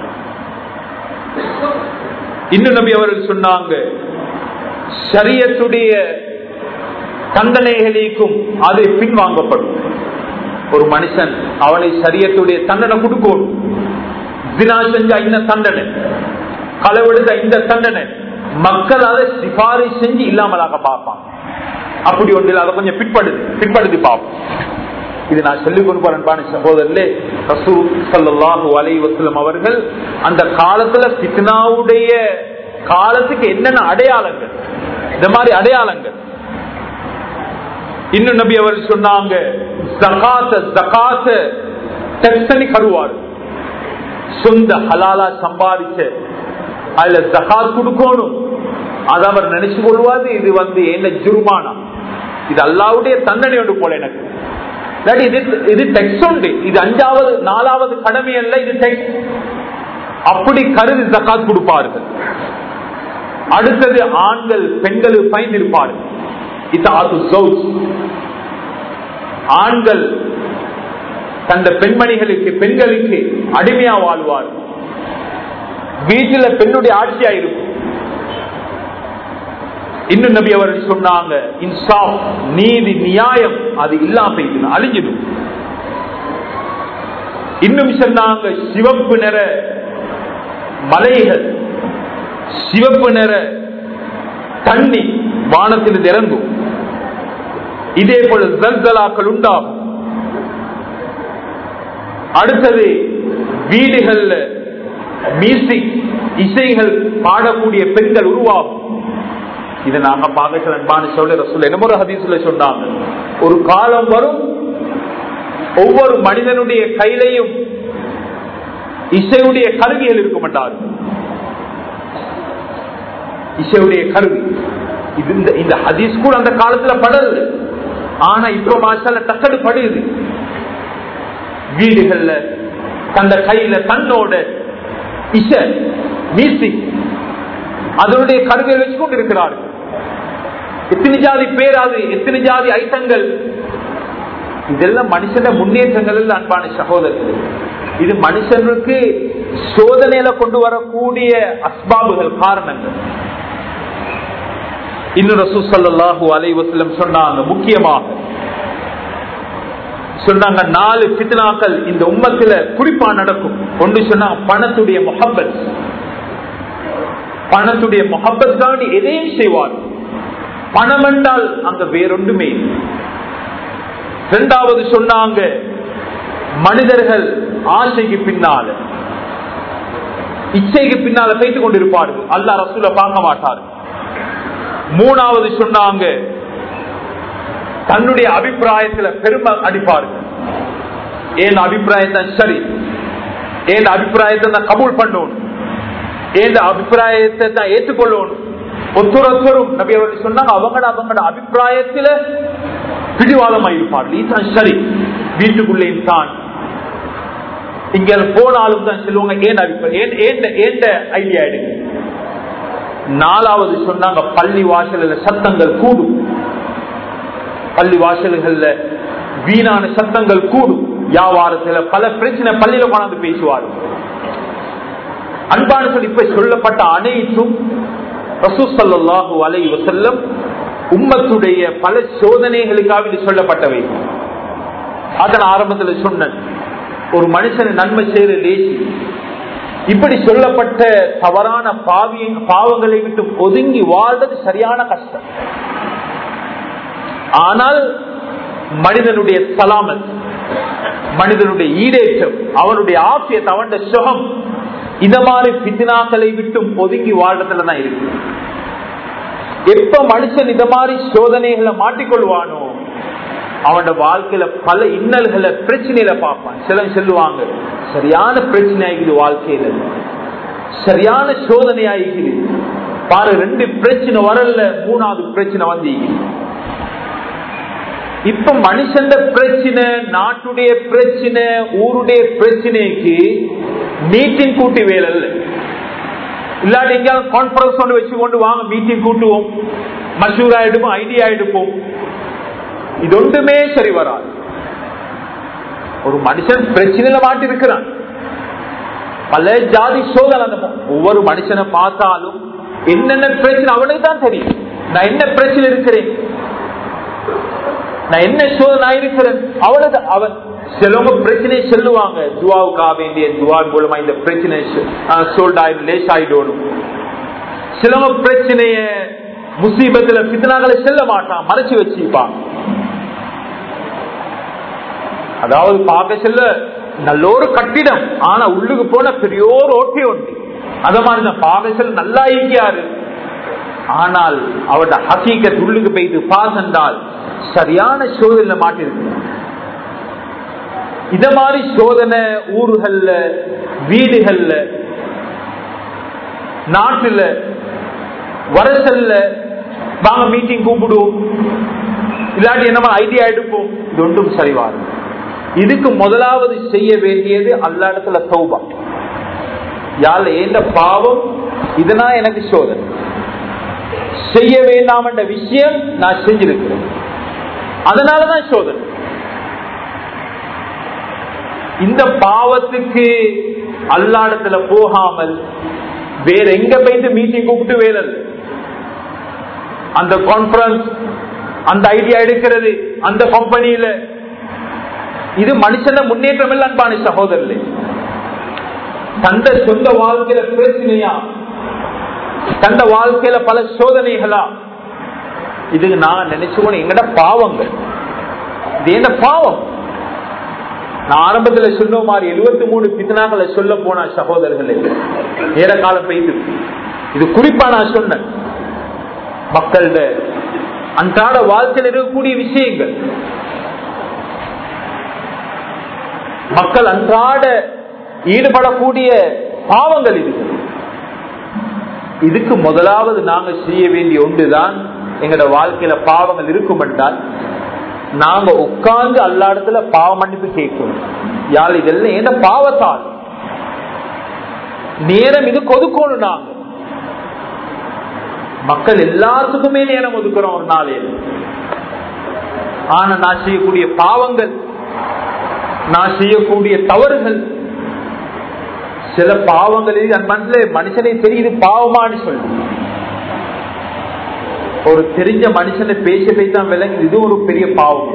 இன்னும் நபி அவர்கள் சொன்னாங்க சரியத்துடைய தண்டனைகளுக்கும் அது பின்வாங்கப்படும் ஒரு மனுஷன் அவனை சரியத்துடைய தண்டனை கொடுக்கணும் தினா செஞ்சா இந்த தண்டனை களவெடுத்த இந்த தண்டனை மக்கள் அதை சிபாரி செஞ்சு இல்லாமலாக பார்ப்பான் அப்படி ஒன்றில் அதை கொஞ்சம் பிற்படுது பிற்படுத்தி பார்ப்போம் இது நான் சொல்லிக் கொண்டு போறேன் சகோதரர்களே ரசூல் சல்லாஹூ அலை வசலம் அவர்கள் அந்த காலத்துல பித்னாவுடைய காலத்துக்கு என்னென்ன அடையாளங்கள் இந்த மாதிரி அடையாளங்கள் இன்னும் நபி அவர் சொன்னாங்க ஜகாத்த ஜகாத்த டெக்ஸனி கருவார் சொந்த ஹலாலா சம்பாதிச்ச அதுல ஜகாத் கொடுக்கணும் அதை அவர் நினைச்சு கொள்வாது இது வந்து என்ன ஜுர்மானா இது அல்லாவுடைய தண்டனை ஒன்று போல எனக்கு இல்லாட்டி இது இது டெக்ஸ் உண்டு இது அஞ்சாவது நாலாவது கடமை அல்ல இது டெக்ஸ் அப்படி கருதி ஜக்காத் கொடுப்பார்கள் அடுத்தது ஆண்கள் பெண்களுக்கு பயந்திருப்பார்கள் இதாது ஜவுஜ். ஆண்கள் தந்த பெண்மணிகளுக்கு பெண்களுக்கு அடிமையா வாழ்வார் வீட்டில் பெண்ணுடைய ஆட்சியா இருக்கும் இன்னும் நபி அவர்கள் சொன்னாங்க இன்சாப் நீதி நியாயம் அது இல்லாம போயிடும் அழிஞ்சிடும் இன்னும் சொன்னாங்க சிவப்பு நிற மலைகள் சிவப்பு நிற தண்ணி வானத்தில் இறங்கும் இதே போல ஜல்சலாக்கள் உண்டாகும் அடுத்தது வீடுகள்ல மியூசிக் இசைகள் பாடக்கூடிய பெண்கள் உருவாகும் இதை நாங்க பார்க்க அன்பான சொல்ல ரசூல் என்னமோ ஒரு ஹதீஸ்ல சொன்னாங்க ஒரு காலம் வரும் ஒவ்வொரு மனிதனுடைய கையிலையும் இசையுடைய கருவிகள் இருக்க மாட்டார்கள் இசையுடைய கருவி இது இந்த இந்த ஹதீஸ் கூட அந்த காலத்துல படல ஆனா இப்ப மாசால தக்கடு படுது வீடுகள்ல தந்த கையில தன்னோட இசை மியூசிக் அதனுடைய கருவியை வச்சு கொண்டு இருக்கிறார்கள் எத்தனை ஜாதி பேராது எத்தனை ஜாதி ஐட்டங்கள் இதெல்லாம் மனுஷன முன்னேற்றங்கள் இல்ல அன்பான சகோதரர்கள் இது மனுஷனுக்கு சோதனையில கொண்டு வரக்கூடிய அஸ்பாபுகள் காரணங்கள் இன்னும் ரசூசல்லாஹூ அலைவசலம் சொன்னாங்க முக்கியமாக சொன்னாங்க நாலு பித்னாக்கள் இந்த உம்மத்துல குறிப்பா நடக்கும் ஒன்று சொன்னாங்க பணத்துடைய முகப்பத் பணத்துடைய முகப்பத் காண்டி எதையும் செய்வார் பணம் என்றால் அங்க வேறொன்றுமே இரண்டாவது சொன்னாங்க மனிதர்கள் ஆசைக்கு பின்னால இச்சைக்கு பின்னால பேசிக் கொண்டிருப்பார்கள் அல்லா ரசூல பார்க்க மாட்டார்கள் மூணாவது சொன்னாங்க தன்னுடைய அபிப்பிராயத்துல பெருமை அடிப்பார்கள் ஏன் அபிப்பிராயத்தை சரி ஏன் அபிப்பிராயத்தை நான் கபூல் பண்ணணும் ஏன் அபிப்பிராயத்தை தான் ஏற்றுக்கொள்ளணும் ஒத்துரொத்தரும் நபி அவர்கள் சொன்னாங்க அவங்களோட அவங்களோட அபிப்பிராயத்துல பிடிவாதமா இருப்பார்கள் இதுதான் சரி வீட்டுக்குள்ளேயும் தான் இங்க போனாலும் தான் சொல்லுவாங்க ஏன் அபிப்பிராயம் ஏன் ஐடியா எடுங்க நாலாவது சொன்னாங்க பள்ளி வாசல்ல சத்தங்கள் கூடும் பள்ளி வாசல்கள்ல வீணான சத்தங்கள் கூடும் வியாபாரத்துல பல பிரச்சனை பள்ளியில கொண்டாந்து பேசுவார் அன்பான சொல்லி இப்ப சொல்லப்பட்ட அனைத்தும் ரசூசல்லாஹு அலை வசல்லம் உம்மத்துடைய பல சோதனைகளுக்காக இது சொல்லப்பட்டவை அதன் ஆரம்பத்தில் சொன்ன ஒரு மனுஷன் நன்மை செய்யற லேசி இப்படி சொல்லப்பட்ட தவறான பாவி பாவங்களை விட்டு ஒதுங்கி வாழ்றது சரியான கஷ்டம் ஆனால் மனிதனுடைய சலாமத் மனிதனுடைய ஈடேற்றம் அவனுடைய ஆசியத்தை அவனுடைய சுகம் இந்த மாதிரி பித்னாக்களை விட்டு ஒதுங்கி வாழ்றதுல தான் இருக்கு எப்ப மனுஷன் இந்த மாதிரி சோதனைகளை மாட்டிக்கொள்வானோ அவனோட வாழ்க்கையில பல இன்னல்களை பிரச்சனையில பார்ப்பான் சிலர் சொல்லுவாங்க சரியான பிரச்சனை ஆகிக்குது வாழ்க்கையில சரியான சோதனை ஆகிக்குது பாரு ரெண்டு பிரச்சனை வரல மூணாவது பிரச்சனை வந்து இப்ப மனுஷன் பிரச்சனை நாட்டுடைய பிரச்சனை ஊருடைய பிரச்சனைக்கு மீட்டிங் கூட்டி வேலை இல்லை இல்லாட்டி எங்கேயாவது கான்பரன்ஸ் ஒன்று வச்சு கொண்டு வாங்க மீட்டிங் கூட்டுவோம் மசூரா எடுப்போம் ஐடியா எடுப்போம் இது ஒன்றுமே சரி வராது ஒரு மனுஷன் பிரச்சனையில மாட்டி இருக்கிறான் பல ஜாதி சோதனை ஒவ்வொரு மனுஷனை பார்த்தாலும் என்னென்ன பிரச்சனை அவனுக்கு தான் தெரியும் நான் என்ன பிரச்சனை இருக்கிறேன் நான் என்ன சோதனை இருக்கிறேன் அவனது அவன் சிலவங்க பிரச்சனை சொல்லுவாங்க துவாவுக்கா வேண்டிய துவா மூலமா இந்த பிரச்சனை சோல்ட் ஆயிடும் லேஸ் ஆயிடணும் சிலவங்க பிரச்சனைய முசீபத்துல பித்தனாக்களை செல்ல மாட்டான் மறைச்சு வச்சுப்பான் அதாவது பார்க்க செல்ல நல்ல ஒரு கட்டிடம் ஆனா உள்ளுக்கு போன பெரியோர் ஓட்டி உண்டு அத மாதிரி தான் பார்க்க செல்ல நல்லா இருக்கியாரு ஆனால் அவட ஹசீக்கத் உள்ளுக்கு போயிட்டு பாஸ் என்றால் சரியான சோதனை மாட்டிருக்கு இத மாதிரி சோதனை ஊர்கள்ல வீடுகள்ல நாட்டுல வரசல்ல வாங்க மீட்டிங் கூப்பிடுவோம் இல்லாட்டி என்ன ஐடியா எடுப்போம் இது ஒன்றும் சரிவாரு இதுக்கு முதலாவது செய்ய வேண்டியது அல்ல இடத்துல சௌபா யாழ் ஏந்த பாவம் இதனா எனக்கு சோதனை செய்ய வேண்டாம் என்ற விஷயம் நான் செஞ்சிருக்கிறேன் அதனாலதான் சோதனை இந்த பாவத்துக்கு அல்லாடத்துல போகாமல் வேற எங்க போயிட்டு மீட்டிங் கூப்பிட்டு வேலை அந்த கான்பரன்ஸ் அந்த ஐடியா எடுக்கிறது அந்த கம்பெனியில இது மனுஷன முன்னேற்றம் இல்லை அன்பான சகோதரர்களே தந்த சொந்த வாழ்க்கையில பிரச்சனையா தந்த வாழ்க்கையில பல சோதனைகளா இதுக்கு நான் நினைச்சுக்கணும் எங்கட பாவங்கள் இது என்ன பாவம் நான் ஆரம்பத்துல சொன்ன மாதிரி எழுபத்தி மூணு பித்தனாக்களை சொல்ல போன சகோதரர்களே நேர காலம் பெய்து இது குறிப்பா நான் சொன்னேன் மக்களோட அன்றாட வாழ்க்கையில் இருக்கக்கூடிய விஷயங்கள் மக்கள் அன்றாட ஈடுபடக்கூடிய பாவங்கள் இது இதுக்கு முதலாவது நாங்க செய்ய வேண்டிய ஒன்றுதான் எங்களோட வாழ்க்கையில பாவங்கள் இருக்கும் என்றால் நாங்க உட்கார்ந்து அல்லாடத்துல பாவ மன்னிப்பு கேட்கணும் யாழ் இதெல்லாம் என்ன பாவத்தால் நேரம் இது கொதுக்கணும் நாங்க மக்கள் எல்லாத்துக்குமே நேரம் ஒதுக்குறோம் ஒரு நாளையில ஆனா நான் செய்யக்கூடிய பாவங்கள் நான் செய்யக்கூடிய தவறுகள் சில பாவங்களில் அந்த மனசுல மனுஷனை தெரியுது பாவமானு சொல்லு ஒரு தெரிஞ்ச மனுஷனை பேச பேசாம விளங்குது இது ஒரு பெரிய பாவம்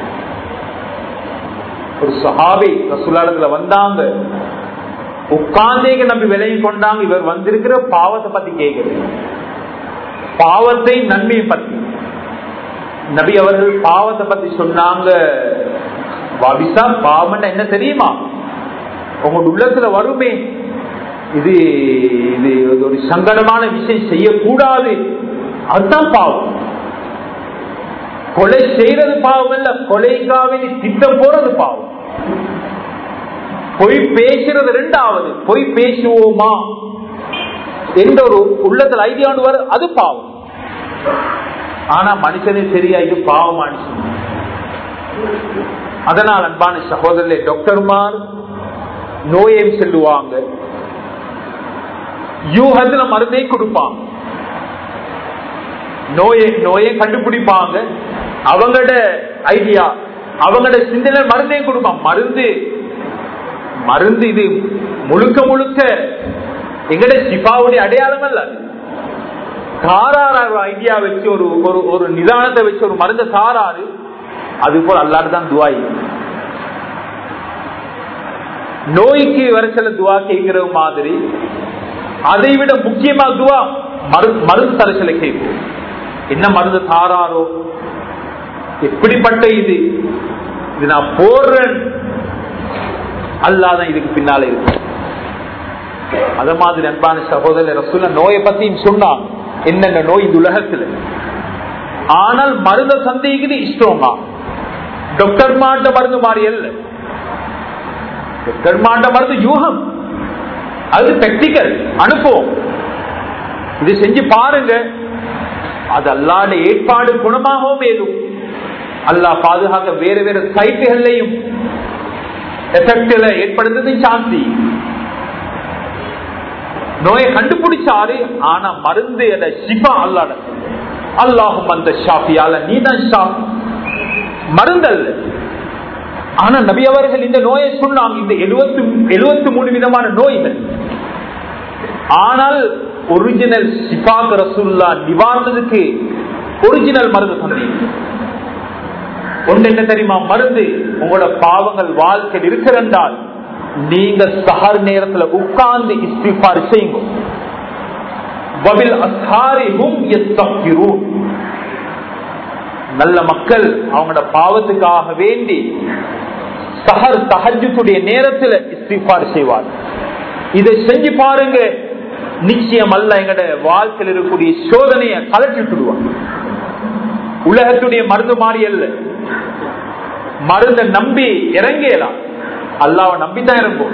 ஒரு சஹாபி ரசுலாளத்துல வந்தாங்க உட்கார்ந்தேங்க நம்பி விலகி கொண்டாங்க இவர் வந்திருக்கிற பாவத்தை பத்தி கேட்குது பாவத்தை நன்மையை பத்தி நபி அவர்கள் பாவத்தை பத்தி சொன்னாங்க வபிசா பாவம் என்ன தெரியுமா உங்களோட உள்ளத்துல வருமே இது இது ஒரு சங்கடமான விஷயம் செய்யக்கூடாது அதுதான் பாவம் கொலை செய்யறது பாவம் இல்ல கொலைக்காவின் திட்டம் போறது பாவம் பொய் பேசுறது ரெண்டாவது பொய் பேசுவோமா என்ற ஒரு உள்ளத்தில் ஐடியாண்டு வர அது பாவம் ஆனா மனுஷனே சரியா இது பாவமானு அதனால் அன்பான சகோதரர்களே டாக்டர்மார் நோயை செல்லுவாங்க யூகத்துல மருந்தை கொடுப்பாங்க நோயை நோயை கண்டுபிடிப்பாங்க அவங்களோட ஐடியா அவங்களோட சிந்தனை மருந்தே கொடுப்பான் மருந்து மருந்து இது முழுக்க முழுக்க எங்கட சிபாவுடைய அடையாளம் அல்ல அது. தாராறு ஐடியா வச்சு ஒரு ஒரு ஒரு நிதானத்தை வச்சு ஒரு மருந்த தாராறு அது போல அல்லாடு தான் துவாய் நோய்க்கு வர சில துவா கேட்கிற மாதிரி அதை விட முக்கியமா துவா மரு- மருந்து தர சில கேட்கும் என்ன மருந்து தாராரோ எப்படிப்பட்ட இது இது நான் போடுறேன் அல்லாதான் இதுக்கு பின்னால இருக்கு அத மாதிரி அன்பான சகோதரர் ரசூல நோயை பத்தியும் சொன்னான் என்னென்ன நோய் இந்த உலகத்துல ஆனால் மருந்த சந்தேகிது இஷ்டமா டாக்டர் மாட்ட மருந்து மாதிரி அல்ல டாக்டர் மாட்ட மருந்து யூகம் அது பிராக்டிக்கல் அனுப்புவோம் இது செஞ்சு பாருங்க அது அல்லாட ஏற்பாடு குணமாகவும் ஏதும் அல்லாஹ் பாதுகாக்க வேற வேற சைட்டுகள்லையும் எஃபெக்ட்ல ஏற்படுறது சாந்தி நோயை கண்டுபிடிச்சாரு ஆனா மருந்து என்ற சிபா அல்லாட அல்லாஹும் அந்த ஷாஃபியால நீ தான் ஷாஃப் மருந்து அல்ல ஆனா நபி அவர்கள் இந்த நோயை சொன்னாங்க இந்த எழுபத்தி எழுபத்தி மூணு விதமான நோய்கள் ஆனால் ஒரிஜினல் சிபாக் ரசூல்லா நிவாரணத்துக்கு ஒரிஜினல் மருந்து சொன்னீங்க ஒன்று என்ன தெரியுமா மருந்து உங்களோட பாவங்கள் வாழ்க்கையில் இருக்கிறென்றால் நீங்க சஹர் நேரத்துல உட்கார்ந்து இஸ்திஃபார் செய்யுங்க வபில் அஸ்ஹாரிஹும் யஸ்தக்பிரூன். நல்ல மக்கள் அவங்களோட பாவத்துக்காக வேண்டி சஹர் தஹஜுடைய நேரத்துல இஸ்திஃபார் செய்வார் இதை செஞ்சு பாருங்க நிச்சயம் அல்ல எங்கட வாழ்க்கையில் இருக்கக்கூடிய சோதனையை கலட்டிட்டுடுவாங்க உலகத்துடைய மருந்து மாறி அல்ல மருந்த நம்பி இறங்கலாம் அல்லாவை நம்பித்தான் இறங்கும்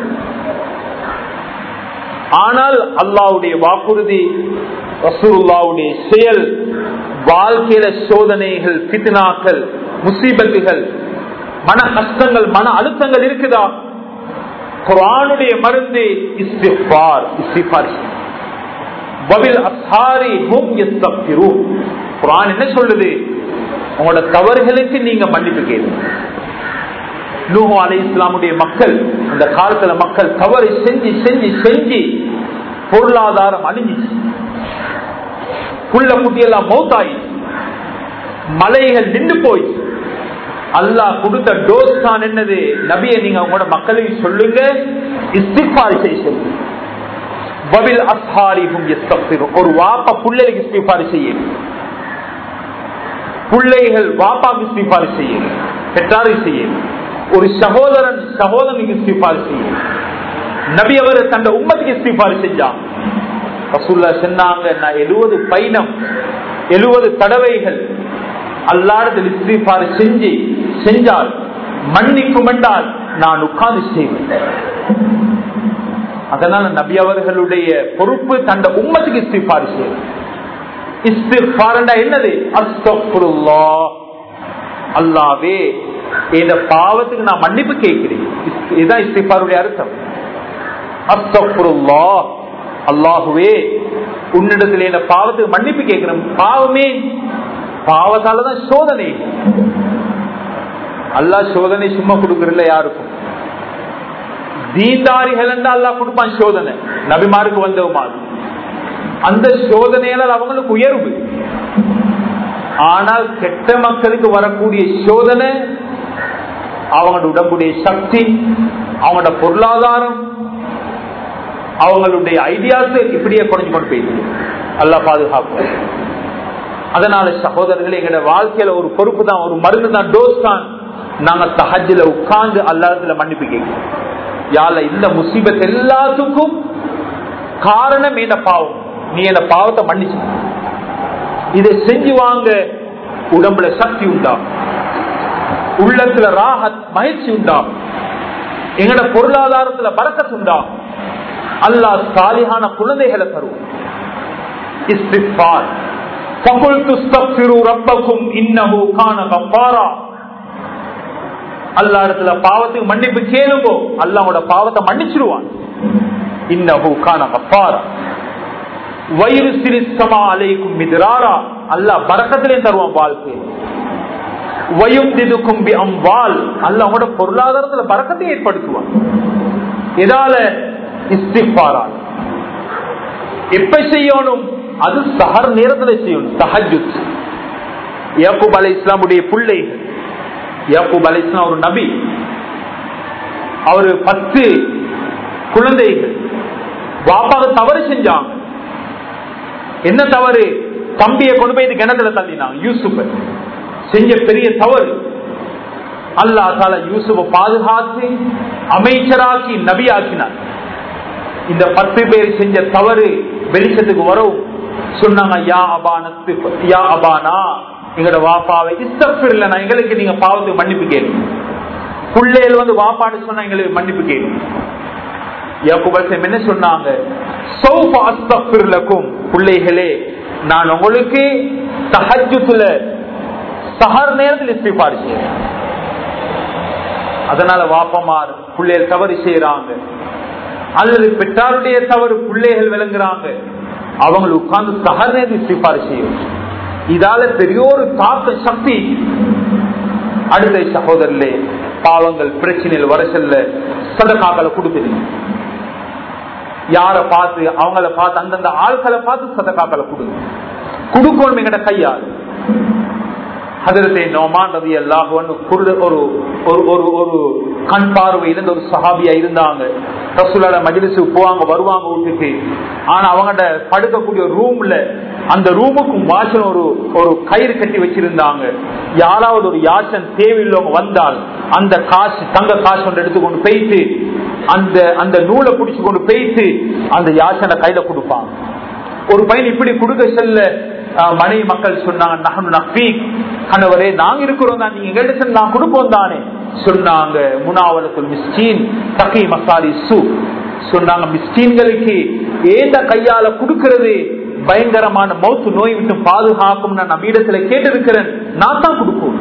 ஆனால் அல்லாவுடைய வாக்குறுதி ரசூலுல்லாவுடைய செயல் வாழ்க்கையில சோதனைகள் பித்னாக்கள் முசீபத்துகள் மன கஷ்டங்கள் மன அழுத்தங்கள் இருக்குதா குரானுடைய மருந்து இஸ்திஃபார் இஸ்திஃபார் வபில் அஸ்ஹாரி ஹும் யஸ்தக்பிரூன் குரான் என்ன சொல்லுது உங்களோட தவறுகளுக்கு நீங்க மன்னிப்பு கேளுங்க நூஹு அலை இஸ்லாமுடைய மக்கள் அந்த காலத்துல மக்கள் தவறு செஞ்சு செஞ்சு செஞ்சு பொருளாதாரம் அழிஞ்சிச்சு புள்ள குட்டியெல்லாம் மௌத்தாயி மலைகள் நின்று போய் அல்லாஹ் கொடுத்த டோஸ் தான் என்னது நபியை நீங்க உங்களோட மக்களுக்கு சொல்லுங்க இஸ்திஃபார் செய்ய சொல்லுங்க வபில் அஸ்ஹாரிஹும் யஸ்தக்பிரூன். ஒரு வாப்பா புள்ளைக்கு இஸ்திஃபார் செய்யும் பிள்ளைகள் வாப்பாக்கு இஸ்திஃபார் செய்யும் பெற்றாருக்கு செய்யும் ஒரு சகோதரன் சகோதரனுக்கு இஸ்திஃபார் செய்யும் நபி அவர் தந்த உம்மத்துக்கு இஸ்திஃபார் செஞ்சான் ரசூல்லா சொன்னாங்க நான் எழுபது பயணம் எழுபது தடவைகள் அல்லாடத்தில் இஸ்திஃபார் செஞ்சு செஞ்சால் மன்னிக்கும் என்றால் நான் உட்கார்ந்து செய்வேன் அதனால நபி அவர்களுடைய பொறுப்பு தந்த உம்மத்துக்கு இஸ்திஃபார் செய்யும் இஸ்திஃபார்ண்டா என்னது அஸ்தக்ஃபிருல்லாஹ் அல்லாவே இந்த பாவத்துக்கு நான் மன்னிப்பு கேட்கிறேன் இஸ்- இதுதான் இஸ்திஃபாருடைய அர்த்தம் அஸ்தக்ஃபிருல்லாஹ் அல்லாஹுவே உன்னிடத்தில் இந்த பாவத்துக்கு மன்னிப்பு கேட்கிறேன் பாவமே பாவத்தாலதான் சோதனை அல்லாஹ் சோதனை சும்மா கொடுக்கறதில்ல யாருக்கும் தீண்டாரிகள் என்றா அல்லாஹ் கொடுப்பான் சோதனை நபிமாருக்கு வந்தவுமா அந்த சோதனையால் அவங்களுக்கு உயர்வு ஆனால் கெட்ட மக்களுக்கு வரக்கூடிய சோதனை அவங்களோட உடம்புடைய சக்தி அவங்களோட பொருளாதாரம் அவங்களுடைய ஐடியாஸ் இப்படியே குறைஞ்சு கொண்டு போயிடுது அல்லாஹ் பாதுகாப்பு அதனால சகோதரர்களே எங்களோட வாழ்க்கையில ஒரு பொறுப்பு தான் ஒரு மருந்து தான் டோஸ் தான் நாங்க தஹஜ்ல உட்கார்ந்து அல்லாஹ்ல மன்னிப்பு கேட்கிறோம் யால இந்த முசீபத் எல்லாத்துக்கும் காரணம் என்ன பாவம் நீ என்ன பாவத்தை மன்னிச்சு இதை செஞ்சு வாங்க உடம்புல சக்தி உண்டாகும் உள்ளத்துல ராகத் மகிழ்ச்சி உண்டாகும் எங்கட பொருளாதாரத்துல பறக்கத்து உண்டாகும் அல்லாஹ் சாலிகான குழந்தைகளை தருவோம் இஸ்திஃபார் فَقُلْتُ اسْتَغْفِرُوا رَبَّكُمْ إِنَّهُ كَانَ غَفَّارًا அல்லாஹ் இடத்துல பாவத்துக்கு மன்னிப்பு கேளுங்கோ அல்லாஹோட பாவத்தை மன்னிச்சிருவான் இன்னஹு கான கஃபாரா வயிறு சிரிசமா அலைக்கும் மிதிராரா அல்லாஹ் பரக்கத்திலே தருவான் வாழ்க்கை வயுந்திதுக்கும் பி அம்வால் அல்ல அவங்களோட பொருளாதாரத்துல பறக்கத்தை ஏற்படுத்துவான் எதால இஸ்திஃபாரால் எப்ப செய்யணும் அது சஹர் நேரத்துல செய்யணும் தஹஜுத் யாக்கூப் அலை இஸ்லாமுடைய பிள்ளைகள் யாக்கூப் அலை இஸ்லாம் ஒரு நபி அவரு பத்து குழந்தைகள் பாப்பாக தவறு செஞ்சாங்க என்ன தவறு தம்பியை கொண்டு போய் இது கிணத்துல தள்ளினாங்க யூசுப் செஞ்ச பெரிய தவறு அல்லா தால யூசுஃபை பாதுகாத்து அமைச்சராக்கி நபி ஆக்கினார் இந்த பத்து பேர் செஞ்ச தவறு வெளிச்சத்துக்கு வரும் சொன்னாங்க யா அபானத்து யா அபானா எங்களோட வாப்பாவை இஸ்தப்பிரல எங்களுக்கு நீங்க பாவத்துக்கு மன்னிப்பு கேளுங்க பிள்ளைகள் வந்து வாப்பான்னு சொன்னா எங்களுக்கு மன்னிப்பு கேளுங்க யாக்குபல்சம் என்ன சொன்னாங்க சௌஃப அஸ்தப்பிர்லக்கும் பிள்ளைகளே நான் உங்களுக்கு தஹஜுத்துல சஹர் நேரத்தில் இஸ்திஃபார் செய்யறேன் அதனால வாப்பமார் பிள்ளைகள் தவறு செய்யறாங்க அல்லது பெற்றாருடைய தவறு பிள்ளைகள் விளங்குறாங்க அவங்க உட்கார்ந்து சஹர் நேரத்தில் இஸ்திஃபார் செய்யும் இதால பெரிய ஒரு தாக்க சக்தி அடுத்த சகோதரர்களே பாவங்கள் பிரச்சனைகள் வர செல்ல சதகாக்களை கொடுக்குது யார பார்த்து அவங்கள பார்த்து அந்தந்த ஆட்களை பார்த்து சதகாக்களை கொடுங்க கொடுக்கணும் எங்கட கையால் அதிரத்தை நோமான் ரவி அல்லாஹ் ஒரு ஒரு ஒரு ஒரு கண் பார்வை இருந்த ஒரு சஹாபியா இருந்தாங்க ரசூலால மஜிலிசுக்கு போவாங்க வருவாங்க வீட்டுக்கு ஆனா அவங்கள்ட்ட படுக்கக்கூடிய ரூம்ல அந்த ரூமுக்கும் வாசன் ஒரு ஒரு கயிறு கட்டி வச்சிருந்தாங்க யாராவது ஒரு யாசன் தேவையில்லவங்க வந்தால் அந்த காசு தங்க காசு ஒன்று எடுத்துக்கொண்டு போயிட்டு அந்த அந்த நூலை பிடிச்சு கொண்டு போயிட்டு அந்த யாசனை கையில கொடுப்பாங்க ஒரு பையன் இப்படி கொடுக்க செல்ல மனைவி மக்கள் சொன்னாங்க கணவரே நாங்க இருக்கிறோம் தான் நீங்க எங்கள்கிட்ட நான் கொடுப்போம் தானே சொன்னாங்க முனாவலத்துல் மிஸ்டீன் தகை மசாலி சு சொன்னாங்க மிஸ்டீன்களுக்கு ஏந்த கையால கொடுக்கிறது பயங்கரமான மௌத்து நோய் விட்டு பாதுகாக்கும் நான் நம்ம இடத்துல கேட்டிருக்கிறேன் நான் தான் கொடுப்போம்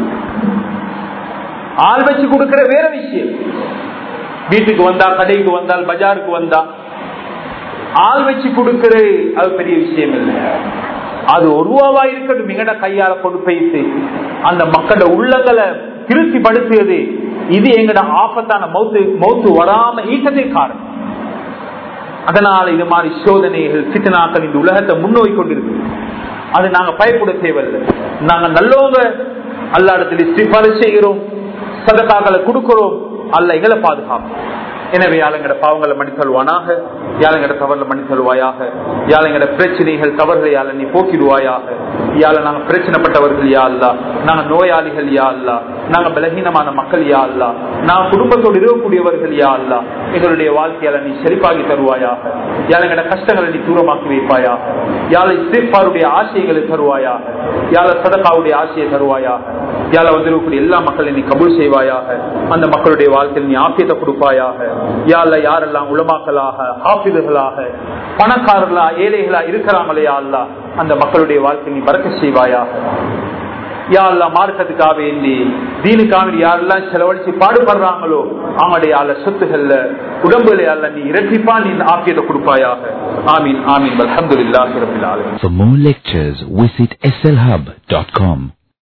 ஆள் வச்சு கொடுக்கிற வேற விஷயம் வீட்டுக்கு வந்தா கடைக்கு வந்தால் பஜாருக்கு வந்தா ஆள் வச்சு கொடுக்கிறது அது பெரிய விஷயம் இல்லை அது ஒரு ரூபாவா இருக்கட்டும் மிகட கையால கொண்டு போயிட்டு அந்த மக்களோட உள்ளங்களை திருப்தி படுத்தியது இது எங்கட ஆபத்தான மௌத்து மௌத்து வராம ஈட்டதே காரணம் அதனால இது மாதிரி சோதனைகள் சித்தனாக்கள் இந்த உலகத்தை முன்னோக்கி கொண்டிருக்கு அது நாங்க பயப்பட தேவையில்லை நாங்க நல்லவங்க அல்ல இடத்துல சிபாரி செய்கிறோம் சதக்காக்களை கொடுக்கிறோம் அல்ல எங்களை பாதுகாப்போம் எனவே யாழங்கட பாவங்களை மணி சொல்வானாக யாழங்கட தவறுல மணி சொல்வாயாக யாழங்கட பிரச்சனைகள் தவறுகளை யாழ நீ போக்கிடுவாயாக யாழ நாங்க பிரச்சனைப்பட்டவர்கள் யா அல்லா நாங்க நோயாளிகள் யா அல்லா நாங்க பலகீனமான மக்கள் யா அல்லா நாங்க குடும்பத்தோடு இருக்கக்கூடியவர்கள் யா அல்லா எங்களுடைய வாழ்க்கையால நீ செழிப்பாகி தருவாயாக யாழங்கட கஷ்டங்களை நீ தூரமாக்கி வைப்பாயாக யாழ இஸ்திஃபாருடைய ஆசைகளை தருவாயாக யாழ சதகாவுடைய ஆசையை தருவாயாக யாழ வந்திருக்கக்கூடிய எல்லா மக்களையும் நீ கபூல் செய்வாயாக அந்த மக்களுடைய வாழ்க்கையில் நீ ஆசியத்தை கொடுப்பாயாக யாழ்ல யாரெல்லாம் உளமாக்கலாக ஆபிதுகளாக பணக்காரர்களா ஏழைகளா இருக்கிறாங்களே அல்லா அந்த மக்களுடைய வாழ்க்கை நீ பறக்க செய்வாயாக யாரெல்லாம் மார்க்கத்துக்காக வேண்டி தீனுக்காக யாரெல்லாம் செலவழிச்சு பாடுபடுறாங்களோ அவங்களுடைய அல்ல சொத்துகள்ல உடம்புல அல்ல நீ இரட்டிப்பா நீ ஆக்கியத்தை கொடுப்பாயாக ஆமீன் ஆமீன் அலமதுல்லாஹி ரபில் ஆலமீன் For more lectures, visit slhub.com.